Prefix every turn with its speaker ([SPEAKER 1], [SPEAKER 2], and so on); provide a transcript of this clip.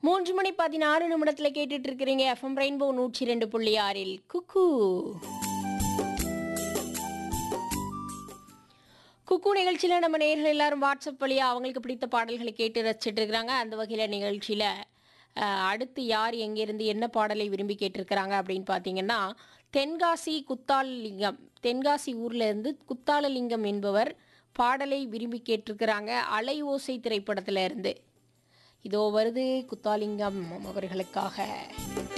[SPEAKER 1] மூன்று மணி பதினாறு நிமிடத்தில் கேட்டுட்டு இருக்கிறீங்க எஃப்எம் ரெயின்போ நூற்றி ரெண்டு புள்ளி ஆறில் குக்கு குக்கு நிகழ்ச்சியில் நம்ம நேர்கள் எல்லாரும் வாட்ஸ்அப் வழியாக அவங்களுக்கு பிடித்த பாடல்களை கேட்டு ரசிச்சிட்டு இருக்கிறாங்க அந்த வகையில் நிகழ்ச்சியில் அடுத்து யார் எங்கேருந்து என்ன பாடலை விரும்பி கேட்டிருக்கிறாங்க அப்படின்னு பார்த்தீங்கன்னா தென்காசி குத்தாலலிங்கம் தென்காசி ஊர்ல இருந்து குத்தாலலிங்கம் என்பவர் பாடலை விரும்பி கேட்டிருக்கிறாங்க அலை ஓசை திரைப்படத்துல இருந்து இதோ வருது குத்தாலிங்கம் அவர்களுக்காக